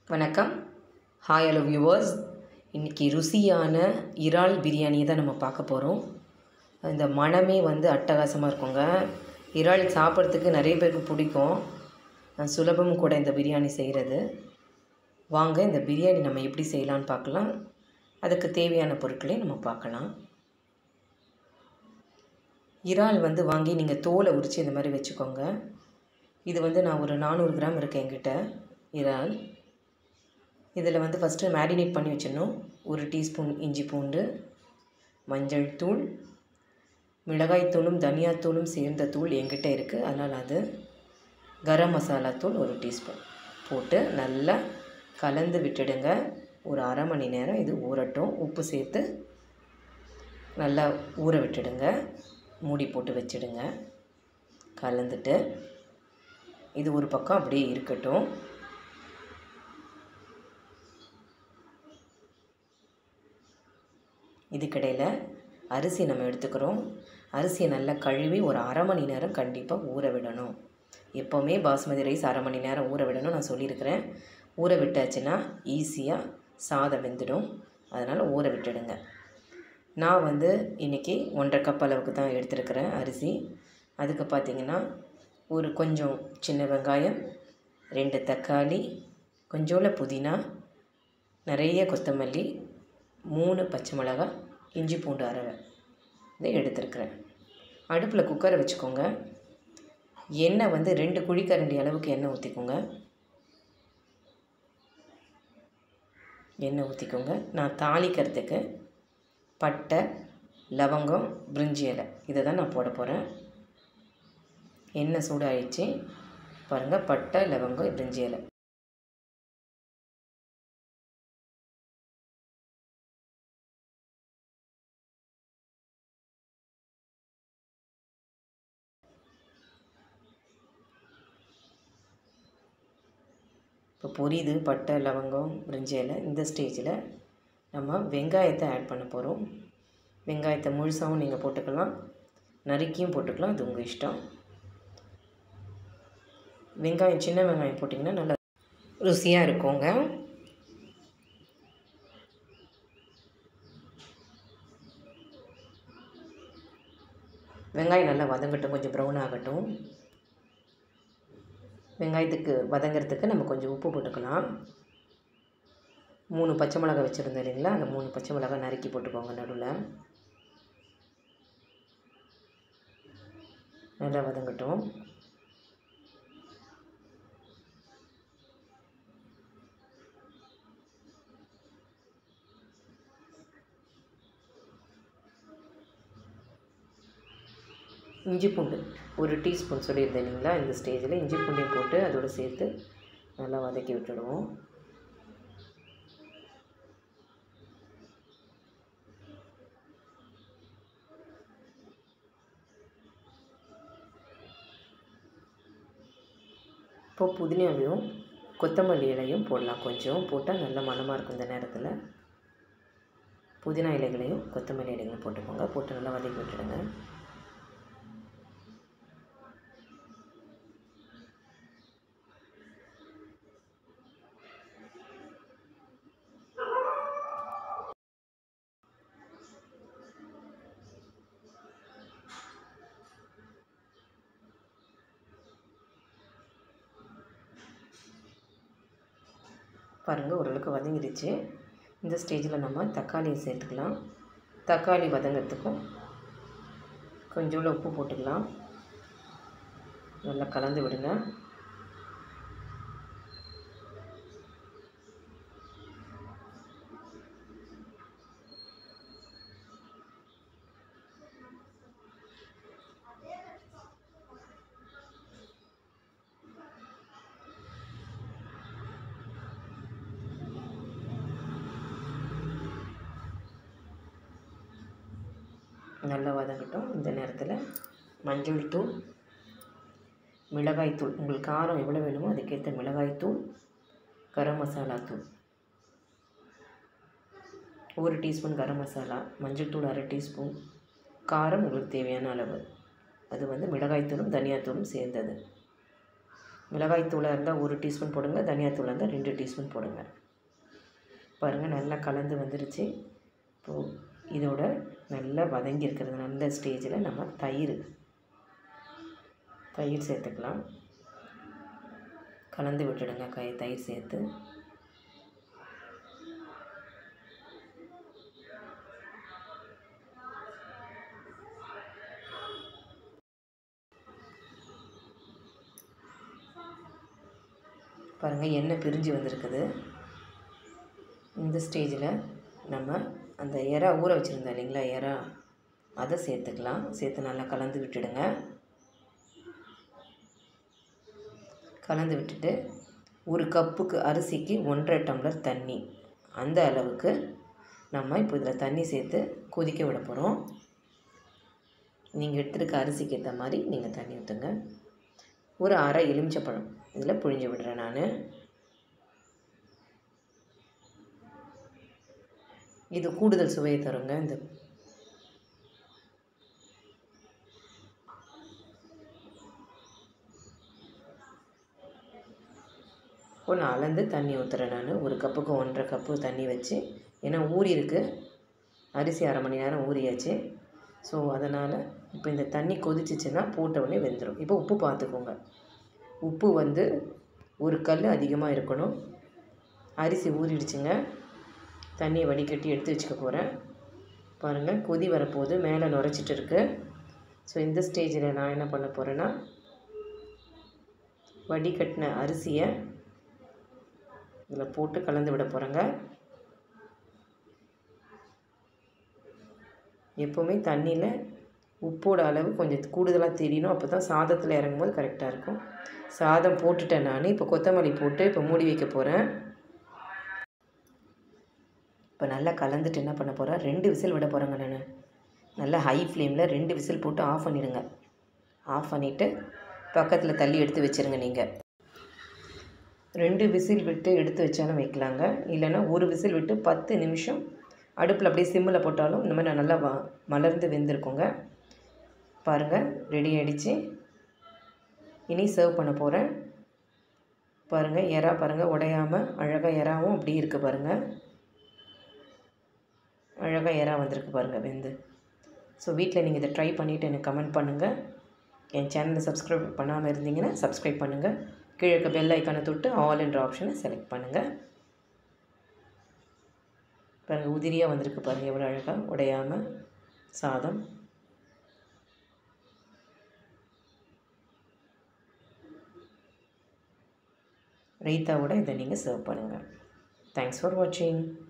வணக்கம் hi hello viewers இன்றைக்கி ருசியான இறால் பிரியாணியை தான் நம்ம பார்க்க போகிறோம் இந்த மணமே வந்து அட்டகாசமாக இருக்குங்க இறால் சாப்பிட்றதுக்கு நிறைய பேருக்கு பிடிக்கும் அஹ் சுலபம் கூட இந்த பிரியாணி செய்கிறது வாங்க இந்த பிரியாணி நம்ம எப்படி செய்யலான்னு பார்க்கலாம் அதுக்கு தேவையான பொருட்களை நம்ம பார்க்கலாம் இறால் வந்து வாங்கி நீங்கள் தோலை உரித்து இந்த மாதிரி வச்சுக்கோங்க இது வந்து நான் ஒரு நானூறு கிராம் இருக்குது என்கிட்ட இறால் இதில் வந்து ஃபஸ்ட்டு மேரினேட் பண்ணி வச்சிடணும் ஒரு டீஸ்பூன் இஞ்சி பூண்டு மஞ்சள் தூள் மிளகாய்த்தூளும் தனியாத்தூளும் சேர்ந்த தூள் என்கிட்ட இருக்குது அதனால் அது கரம் மசாலா தூள் ஒரு டீஸ்பூன் போட்டு நல்லா கலந்து விட்டுடுங்க ஒரு அரை மணி நேரம் இது ஊறட்டும் உப்பு சேர்த்து நல்லா ஊற விட்டுடுங்க மூடி போட்டு வச்சிடுங்க கலந்துட்டு இது ஒரு பக்கம் அப்படியே இருக்கட்டும் இதுக்கிடையில் அரிசி நம்ம எடுத்துக்கிறோம் அரிசியை நல்லா கழுவி ஒரு அரை மணி நேரம் கண்டிப்பாக ஊற விடணும் எப்போவுமே பாஸ்மதி ரைஸ் அரை மணி நேரம் ஊற விடணும் நான் சொல்லியிருக்கிறேன் ஊற விட்டாச்சுன்னா ஈஸியாக சாதம் வெந்துடும் அதனால் ஊற விட்டுடுங்க நான் வந்து இன்றைக்கி ஒன்றரை கப் அளவுக்கு தான் எடுத்துருக்கிறேன் அரிசி அதுக்கு பார்த்திங்கன்னா ஒரு கொஞ்சம் சின்ன வெங்காயம் ரெண்டு தக்காளி கொஞ்சோல புதினா நிறைய கொத்தமல்லி மூணு பச்சை மிளகாய் இஞ்சி பூண்டு அரவை இதை எடுத்துருக்குறேன் அடுப்பில் குக்கரை வச்சுக்கோங்க எண்ணெய் வந்து ரெண்டு குழிக்கரண்டி அளவுக்கு எண்ணெய் ஊற்றிக்கோங்க எண்ணெய் ஊற்றிக்கோங்க நான் தாளிக்கிறதுக்கு பட்டை லவங்கம் பிரிஞ்சி இலை இதை தான் நான் போட போகிறேன் எண்ணெய் சூடாயிடுச்சு பாருங்கள் பட்டை லவங்கம் பிரிஞ்சி இலை இப்போ பொரியுது பட்டை லவங்கம் பிரிஞ்சி இலை இந்த ஸ்டேஜில் நம்ம வெங்காயத்தை ஆட் பண்ண போகிறோம் வெங்காயத்தை முழுசாகவும் நீங்கள் போட்டுக்கலாம் நறுக்கியும் போட்டுக்கலாம் அது உங்கள் இஷ்டம் வெங்காயம் சின்ன வெங்காயம் போட்டிங்கன்னா நல்லா ருசியாக இருக்குங்க வெங்காயம் நல்லா வதங்கட்டும் கொஞ்சம் ப்ரௌன் ஆகட்டும் வெங்காயத்துக்கு வதங்கிறதுக்கு நம்ம கொஞ்சம் உப்பு போட்டுக்கலாம் மூணு பச்சை மிளகாய் வச்சுருந்தோம் இல்லைங்களா அந்த மூணு பச்சை மிளகாய் நறுக்கி போட்டுக்கோங்க நடுவில் நல்லா வதங்கட்டும் இஞ்சி பூண்டு ஒரு டீஸ்பூன் சொல்லியிருந்தேன் இல்லைங்களா இந்த ஸ்டேஜில் இஞ்சி பூண்டையும் போட்டு அதோடு சேர்த்து நல்லா வதக்கி விட்டுடுவோம் இப்போ புதினாவையும் கொத்தமல்லி இலையும் போடலாம் கொஞ்சம் போட்டால் நல்ல மணமாக இருக்கும் இந்த நேரத்தில் புதினா இலைகளையும் கொத்தமல்லி இலைகளையும் போட்டுக்கோங்க போட்டு நல்லா வதக்கி விட்டுடுங்க பாருங்கள் ஓரளவுக்கு வதங்கிடுச்சு இந்த ஸ்டேஜில் நம்ம தக்காளியை சேர்த்துக்கலாம் தக்காளி வதங்கிறதுக்கும் கொஞ்சோண்டு உப்பு போட்டுக்கலாம் நல்லா கலந்து விடுங்க நல்லா வதங்கட்டும் இந்த நேரத்தில் மஞ்சள் தூள் மிளகாய்த்தூள் உங்களுக்கு காரம் எவ்வளோ வேணுமோ அதுக்கேற்ற மிளகாய்த்தூள் கரம் மசாலா தூள் ஒரு டீஸ்பூன் கரம் மசாலா மஞ்சள் தூள் அரை டீஸ்பூன் காரம் உங்களுக்கு தேவையான அளவு அது வந்து மிளகாய்த்தூளும் தனியாத்தூளும் சேர்ந்தது மிளகாய் தூளாக இருந்தால் ஒரு டீஸ்பூன் போடுங்க தனியாத்தூளாக இருந்தால் ரெண்டு டீஸ்பூன் போடுங்க பாருங்கள் நல்லா கலந்து வந்துருச்சு இப்போது இதோட நல்லா வதங்கி இருக்கிறது நல்ல ஸ்டேஜில் நம்ம தயிர் தயிர் சேர்த்துக்கலாம் கலந்து விட்டுடுங்க கை தயிர் சேர்த்து பாருங்கள் எண்ணெய் பிரிஞ்சு வந்திருக்குது இந்த ஸ்டேஜில் நம்ம அந்த எறா ஊற வச்சுருந்தோம் இல்லைங்களா எறா அதை சேர்த்துக்கலாம் சேர்த்து நல்லா கலந்து விட்டுடுங்க கலந்து விட்டுட்டு ஒரு கப்புக்கு அரிசிக்கு ஒன்றரை டம்ளர் தண்ணி அந்த அளவுக்கு நம்ம இப்போ இதில் தண்ணி சேர்த்து கொதிக்க விட போகிறோம் நீங்கள் எடுத்துருக்க அரிசிக்கு ஏற்ற மாதிரி நீங்கள் தண்ணி ஊற்றுங்க ஒரு அரை எலுமிச்சப்பழம் இதில் புழிஞ்சு விடுறேன் நான் இது கூடுதல் சுவையை தருங்க இந்த ஒன்று அளந்து தண்ணி ஊற்றுறேன் நான் ஒரு கப்புக்கு ஒன்றரை கப்பு தண்ணி வச்சு ஏன்னா ஊறி இருக்குது அரிசி அரை மணி நேரம் ஊறியாச்சு ஸோ அதனால் இப்போ இந்த தண்ணி கொதிச்சிச்சுன்னா போட்ட உடனே வெந்துடும் இப்போ உப்பு பார்த்துக்கோங்க உப்பு வந்து ஒரு கல் அதிகமாக இருக்கணும் அரிசி ஊறிடுச்சுங்க தண்ணியை வடிகட்டி எடுத்து வச்சுக்க போகிறேன் பாருங்கள் கொதி வரப்போகுது மேலே நுரைச்சிட்டு இருக்கு ஸோ இந்த ஸ்டேஜில் நான் என்ன பண்ண போகிறேன்னா வடிகட்டின அரிசியை இதில் போட்டு கலந்து விட போகிறேங்க எப்போவுமே தண்ணியில் உப்போட அளவு கொஞ்சம் கூடுதலாக தெரியணும் அப்போ தான் சாதத்தில் இறங்கும்போது கரெக்டாக இருக்கும் சாதம் போட்டுட்டேன் நான் இப்போ கொத்தமல்லி போட்டு இப்போ மூடி வைக்க போகிறேன் இப்போ நல்லா கலந்துட்டு என்ன பண்ண போகிறேன் ரெண்டு விசில் விட போகிறேங்க நான் நல்லா ஹை ஃப்ளேமில் ரெண்டு விசில் போட்டு ஆஃப் பண்ணிடுங்க ஆஃப் பண்ணிவிட்டு பக்கத்தில் தள்ளி எடுத்து வச்சுருங்க நீங்கள் ரெண்டு விசில் விட்டு எடுத்து வச்சாலும் வைக்கலாங்க இல்லைன்னா ஒரு விசில் விட்டு பத்து நிமிஷம் அடுப்பில் அப்படியே சிம்மில் போட்டாலும் இந்த மாதிரி நல்லா வ மலர்ந்து வெந்திருக்குங்க பாருங்கள் ரெடி ஆகிடுச்சு இனி சர்வ் பண்ண போகிறேன் பாருங்கள் எறா பாருங்கள் உடையாமல் அழகாக எறாவும் அப்படி இருக்குது பாருங்கள் அழகாக எறா வந்திருக்கு பாருங்கள் வெந்து ஸோ வீட்டில் நீங்கள் இதை ட்ரை பண்ணிவிட்டு எனக்கு கமெண்ட் பண்ணுங்கள் என் சேனலை சப்ஸ்கிரைப் பண்ணாமல் இருந்தீங்கன்னா சப்ஸ்கிரைப் பண்ணுங்கள் கீழே இருக்க பெல் ஐக்கானை தொட்டு ஆல் என்ற ஆப்ஷனை செலக்ட் பண்ணுங்கள் பாருங்கள் உதிரியாக வந்திருக்கு பாருங்கள் எவ்வளோ அழகாக உடையாமல் சாதம் ரைத்தாவோட இதை நீங்கள் சர்வ் பண்ணுங்கள் தேங்க்ஸ் ஃபார் வாட்சிங்